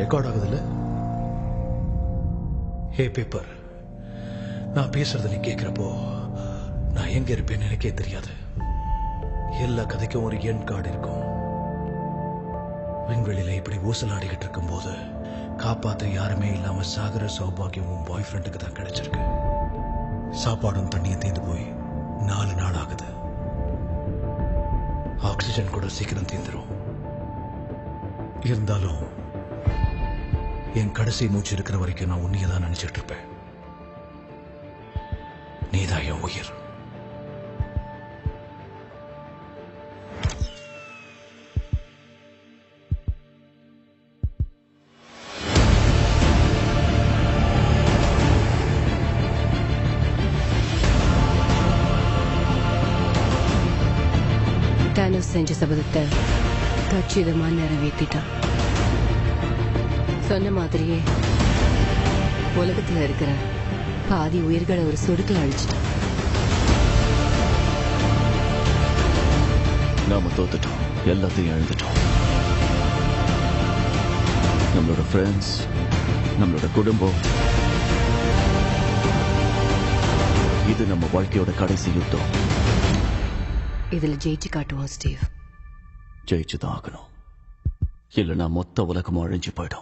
record ஆகுதுல்ல ஹே paper நான் பேசுறத நீ கேட்கிறப்போ நான் எங்க இருப்பேன்னு எனக்கே தெரியாது எல்லா கதைக்கும் ஒரு எண் கார்டு இருக்கும் விண்வெளியில இப்படி ஊசலாடிக்கிட்டு இருக்கும்போது காப்பாத்த யாருமே இல்லாம சாகர சௌபாகியம் உன் பாய் ஃப்ரெண்டுக்கு தான் கிடைச்சிருக்கு சாப்பாடும் தண்ணியும் தீர்ந்து போய் நாலு நாள் ஆகுது ஆக்சிஜன் கூட சீக்கிரம் தீந்துரும் இருந்தாலும் என் கடைசி மூச்சு இருக்கிற வரைக்கும் நான் உன்னைய தான் நினைச்சிட்டு இருப்பேன் நீதான் என் உயிர் தானோஸ் செஞ்ச சபதத்தை கச்சிதமா நிறைவேற்றிட்டான் சொன்ன மாதிரியே உலகத்துல இருக்கிற பாதி உயிர்களை ஒரு சொடுக்கில் அழிச்சிட்டான் நாம தோத்துட்டோம் எல்லாத்தையும் இழந்துட்டோம் நம்மளோட ஃப்ரெண்ட்ஸ் நம்மளோட குடும்பம் இது நம்ம வாழ்க்கையோட கடைசி யுத்தம் இதுல ஜெயிச்சு காட்டுவோம் ஸ்டீவ் ஜெயிச்சுதான் ஆகணும் இல்லைன்னா மொத்த உலகமும் அழிஞ்சு போயிடும்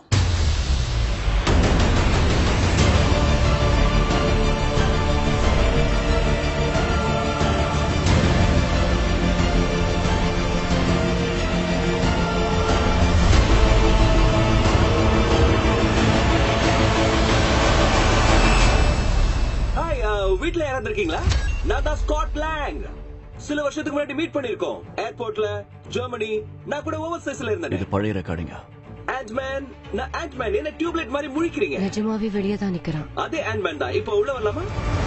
ஹாய் வீட்ல யாராவது இருக்கீங்களா நான் தான் ஸ்காட் லேங் சில வருஷத்துக்கு முன்னாடி மீட் பண்ணிருக்கோம் ஏர்போர்ட்ல ஜெர்மனி நான் கூட ஓவர் சைஸ்ல இது இருந்தேன் பழைய ரெக்கார்டிங்க ஆண்ட்மேன் நான் ஆண்ட்மேன் என்ன டியூப்லைட் மாதிரி முழிக்கிறீங்க நிஜமாவே வெளியே தான் நிக்கிறான் அதே ஆண்ட்மேன் தான் இப்போ உள்ள வரலாமா